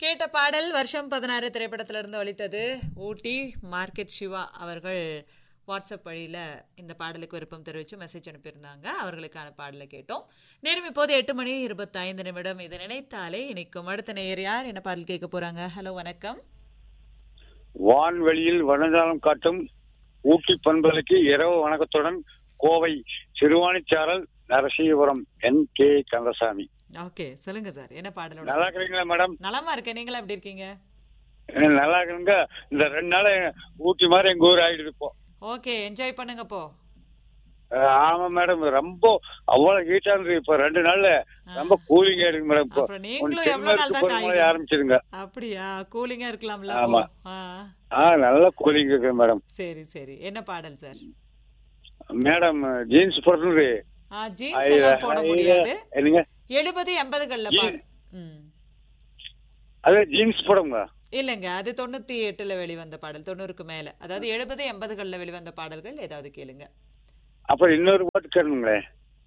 கேட்ட பாடல் வருஷம் பதினாறு திரைப்படத்துல இருந்து ஒலித்தது ஊட்டி மார்க்கெட் சிவா அவர்கள் வாட்ஸ்அப் வழியில இந்த பாடலுக்கு விருப்பம் தெரிவித்து மெசேஜ் அனுப்பியிருந்தாங்க அவர்களுக்கான பாடலை கேட்டோம் நேரம் இப்போது எட்டு மணி இருபத்தைந்து நிமிடம் இதை நினைத்தாலே இனிக்கும் அடுத்த நேயர் யார் என்ன பாடல் கேட்க போறாங்க ஹலோ வணக்கம் வான்வெளியில் வனஜாலம் காட்டும் ஊட்டி பண்பலைக்கு இரவு வணக்கத்துடன் கோவை சிறுவாணிச்சாரல் நரசிங்கபுரம் என் கே கந்தசாமி ஓகே சொல்லுங்க சார் என்ன பாடலோட நல்லா இருக்கிறீங்களா மேடம் நலமா இருக்கேன் நீங்களா எப்படி இருக்கீங்க அஹ் நல்லா இருக்குங்க இந்த ரெண்டு நாள் ஊட்டி மாதிரி எங்க ஊர் ஆயிடுது இப்போ ஓகே என்ஜாய் பண்ணுங்க போ அஹ் ஆமா மேடம் ரொம்ப அவ்வளவு ஹீட்டா இருந்தது இப்போ ரெண்டு நாள்ல ரொம்ப கூலிங்கா இருக்கு மேடம் இப்போ அப்புறம் நீங்களும் எவ்வளவு நாள் தான் தென்மேற்கு காயுங்க? ஆரம்பிச்சிருங்க அப்படியா கூலிங்கா இருக்கலாம்ல ஆமா. அப்போ? ஆ ஆ நல்ல கூலிங் இருக்கு மேடம் சரி சரி என்ன பாடல் சார் மேடம் ஜீன்ஸ் போடுறது ஆ ஜீன்ஸ் எல்லாம் போட முடியாது என்னங்க எழுபது எண்பதுகள்ல பாடு ம் அது ஜீன்ஸ் போடுங்க இல்லைங்க அது தொண்ணூத்தி எட்டுல வெளிவந்த பாடல் தொண்ணூறுக்கு மேல அதாவது எழுபது எண்பதுகள்ல வெளிவந்த பாடல்கள் ஏதாவது கேளுங்க அப்புறம் இன்னொரு பாட்டு கேளுங்களேன்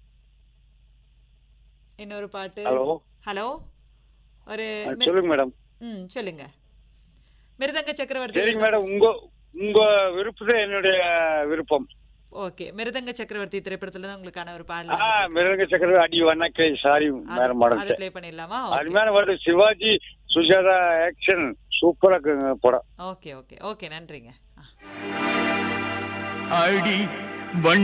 இன்னொரு பாட்டு ஹலோ ஹலோ ஒரு மிரு- சொல்லுங்க மேடம் ம் சொல்லுங்க மிருதங்க சக்கரவர்த்தி சரிங்க மேடம் உங்க உங்க விருப்பம் என்னுடைய விருப்பம் ஓகே மிருதங்க சக்கரவர்த்தி திரைப்படத்துல தான் உங்களுக்கான ஒரு ஆ பாடல் மிருதங்க சக்கர அடி வண்ணக்கை சாரி மேடம் அது மேடம் ப்ளே பண்ணிடலாமா அருமையான பாட்டு சிவாஜி சுஜாதா ஆக்ஷன் சூப்பரா இருக்குங்க படம் ஓகே ஓகே ஓகே நன்றிங்க ஆ. அடி வண்ண